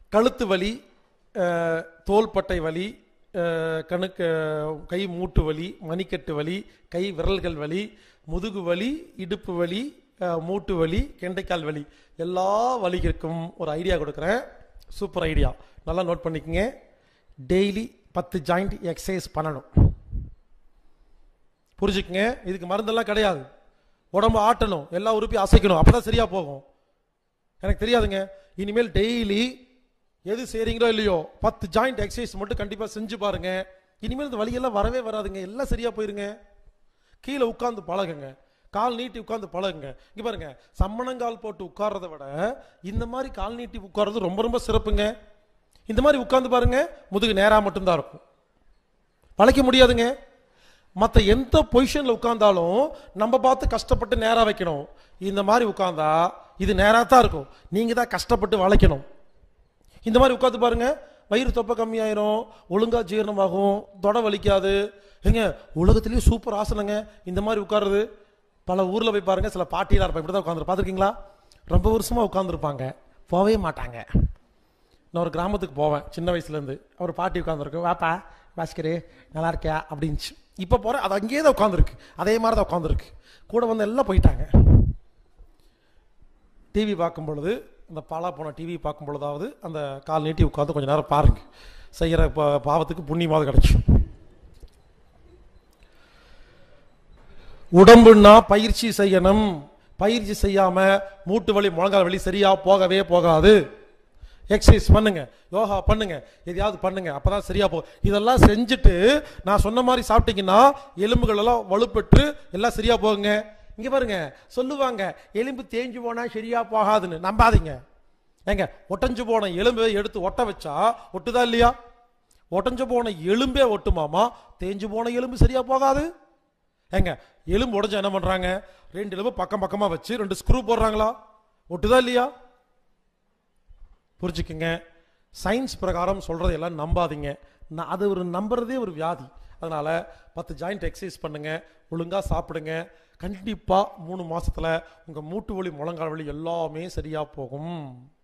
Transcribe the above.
கழுத்து வலி அஹ், தோள்பட்டை வலி அஹ், கணுக்கு கை மூட்டு வலி மணிக்கட்டு வலி கை விரல்கள் வலி முதுகு வலி இடுப்பு வலி அஹ், மூட்டு வலி கெண்டைக்கால் வலி எல்லா வலிகளுக்கும் ஒரு ஐடியா கொடுக்குறேன் சூப்பர் ஐடியா நல்லா நோட் பண்ணிக்கங்க டெய்லி பத்து ஜாயிண்ட் எக்ஸசைஸ் பண்ணணும் புரிஞ்சுக்குங்க இதுக்கு மருந்தெல்லாம் கிடையாது உடம்பு ஆட்டணும் எல்லா உறுப்பையும் அசைக்கணும் அப்பதான் சரியா போகும் எனக்கு தெரியாதுங்க இனிமேல் டெய்லி எது செய்றீங்களோ இல்லையோ பத்து ஜாயிண்ட் எக்ஸசைஸ் மட்டும் கண்டிப்பா செஞ்சு பாருங்க இனிமேல் இந்த வலியெல்லாம் வரவே வராதுங்க எல்லாம் சரியா போயிருங்க கீழே உட்கார்ந்து பழகுங்க கால் நீட்டி உட்கார்ந்து பழகுங்க இங்க பாருங்க சம்மணங்கால் போட்டு உட்கார்றதை விட இந்த மாதிரி கால் நீட்டி உட்கார்றது ரொம்ப ரொம்ப சிறப்புங்க இந்த மாதிரி உட்கார்ந்து பாருங்க முதுகு நேரா மட்டும்தான் இருக்கும் வளைக்க முடியாதுங்க மற்ற எந்த பொசிஷன்ல உட்கார்ந்தாலும் நம்ம பார்த்து கஷ்டப்பட்டு நேரா வைக்கணும் இந்த மாதிரி உட்கார்ந்தா இது நேரா தான் இருக்கும் நீங்க தான் கஷ்டப்பட்டு வளைக்கணும் இந்த மாதிரி உட்காந்து பாருங்க வயிறு தொப்பை கம்மியாயிரும் ஒழுங்கா ஜீரணமாகும் தொட வலிக்காது ஏங்க உலகத்திலேயே சூப்பர் ஆசனங்க இந்த மாதிரி உட்காருறது பல ஊர்ல போய் பாருங்க சில பாட்டியெல்லாம் இருப்பாங்க இப்படி தான் உட்காந்து பார்த்துருக்கீங்களா ரொம்ப வருஷமா உட்காந்துருப்பாங்க போகவே மாட்டாங்க நான் ஒரு கிராமத்துக்கு போவேன் சின்ன வயசுலேருந்து அவர் பாட்டி உட்காந்துருக்கு வாப்பா பாஸ்கரு நல்லா இருக்கியா அப்படின்ச்சு இப்போ போகிறேன் அது அங்கேயே தான் உட்காந்துருக்கு அதே மாதிரி தான் உட்காந்துருக்கு கூட வந்து எல்லாம் போயிட்டாங்க டிவி பார்க்கும் பொழுது இந்த பாலா போன டிவி பார்க்கும் பொழுதாவது அந்த கால் நீட்டி உட்காந்து கொஞ்ச நேரம் பாருங்க செய்கிற பா- பாவத்துக்கு புண்ணியமாவது கிடைக்கும் உடம்புன்னா பயிற்சி செய்யணும் பயிற்சி செய்யாம மூட்டு வலி முழங்கால் வலி சரியா போகவே போகாது எக்ஸசைஸ் பண்ணுங்க யோகா பண்ணுங்க எதையாவது பண்ணுங்க அப்பதான் சரியா போகும் இதெல்லாம் செஞ்சுட்டு நான் சொன்ன மாதிரி சாப்பிட்டீங்கன்னா எலும்புகள் எல்லாம் வலுப்பெற்று எல்லாம் சரியா போகுங்க இங்க பாருங்க சொல்லுவாங்க எலும்பு தேஞ்சு போனா சரியா போகாதுன்னு நம்பாதீங்க ஏங்க ஒட்டஞ்சு போன எலும்பை எடுத்து ஒட்ட வச்சா ஒட்டுதா இல்லையா ஒட்டஞ்சு போன எலும்பே ஒட்டுமாமா தேஞ்சு போன எலும்பு சரியா போகாது ஏங்க எலும்பு உடைஞ்சு என்ன பண்றாங்க ரெண்டு எலும்பு பக்கம் பக்கமா வச்சு ரெண்டு ஸ்க்ரூ போடுறாங்களா ஒட்டுதா இல்லையா புரிஞ்சுக்குங்க சயின்ஸ் பிரகாரம் சொல்றதை எல்லாம் நம்பாதீங்க நான் அது ஒரு நம்புறதே ஒரு வியாதி அதனால பத்து ஜாயிண்ட் எக்ஸசைஸ் பண்ணுங்க ஒழுங்கா சாப்பிடுங்க கண்டிப்பா மூணு மாசத்துல உங்க மூட்டு வலி முழங்கால் வலி எல்லாமே சரியா போகும்